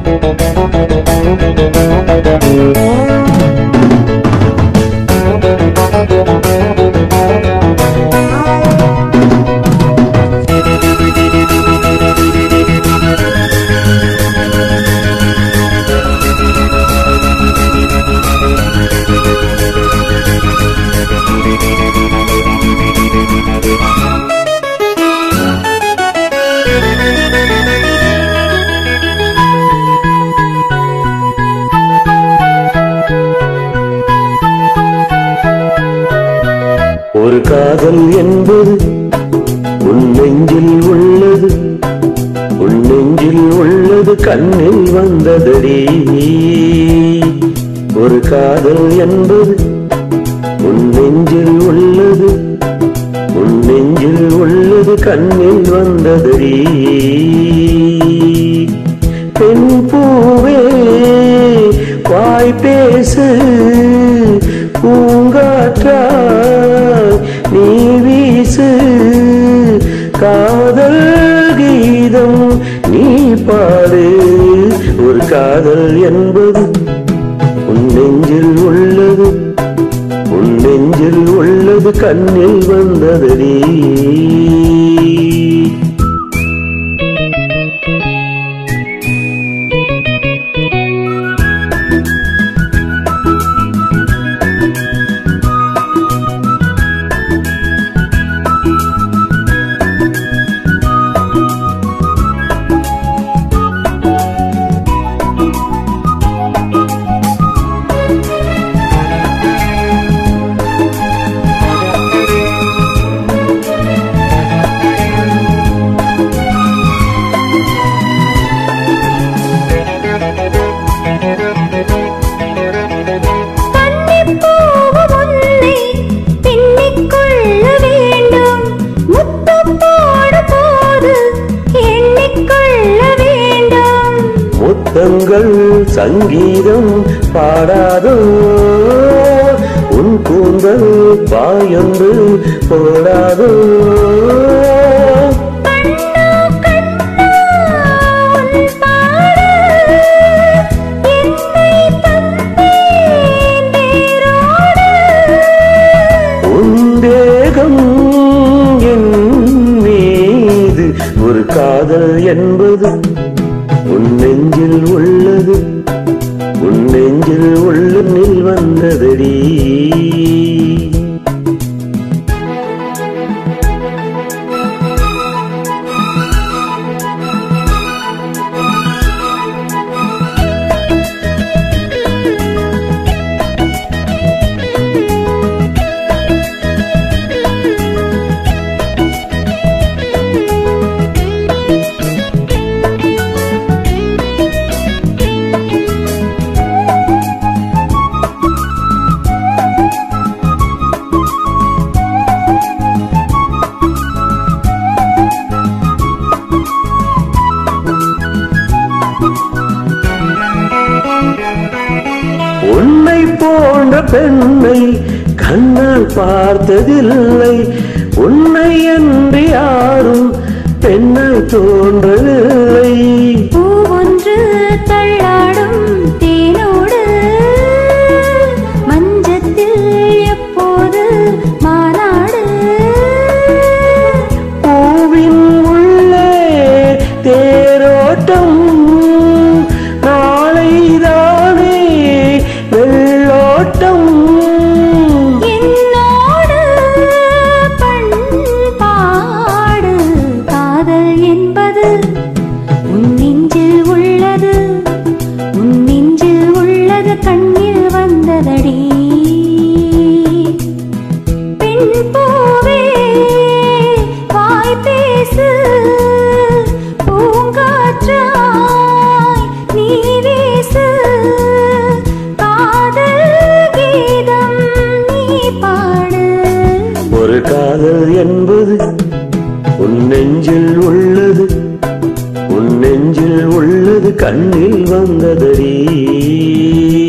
ஒரு காதல் என்பது உன் நெஞ்சில் உள்ளது உன் நெஞ்சில் உள்ளது கண்ணில் வந்ததடி ஒரு காதல் என்பது உன் நெஞ்சில் உள்ளது உன் நெஞ்சில் உள்ளது கண்ணில் வந்ததடி பெண் பூவே வாய் பேசு பூங்காற்றாய் நீ வீசு காதல் கீதம் நீ பாடு ஒரு காதல் என்பது உன் நெஞ்சில் உள்ளது உன் நெஞ்சில் உள்ளது கண்ணில் வந்ததடி கன்னிப்பூவும் உன்னை பின்னிக்கொள்ள வேண்டும். முத்தம் போடும் போது எண்ணிக்கொள்ள வேண்டும். முத்தங்கள் சங்கீதம் பாடாதோ உன் கூந்தல் பாயொன்று போடாதோ கண்ணா, கண்ணா, உன் பாடு என்னை தந்தேன் வேரோடு. உன் தேகம் என் மீது ஒரு காதல் என்பது உன் நெஞ்சில் உள்ளது உன் நெஞ்சில் உள்ள நில் வந்ததடி உன்னை போன்ற பெண்ணை கண்ணால் பார்த்ததில்லை உன்னை என்று யாரும் பெண்ணாய் தோன்றவில்லை பூவொன்று தள்ளாடும் தேனோடு மஞ்சத்தில் எப்போது மாநாடு பூவின் உள்ளே தேரோட்டம் நாளைதானே வெள்ளோட்டம் என்னோடு பண்பாடு காதல் என்பது உன் நெஞ்சில் உள்ளது உன் நெஞ்சில் உள்ளது கண்ணில் வந்ததடி பெண் பூவே வாய் பேசு பூங்காற்றாய் நீ வீசு காதல் கீதம் நீ பாடு ஒரு காதல் என்பது உன் நெஞ்சில் உள்ளது உன் நெஞ்சில் உள்ளது கண்ணில் வந்ததடி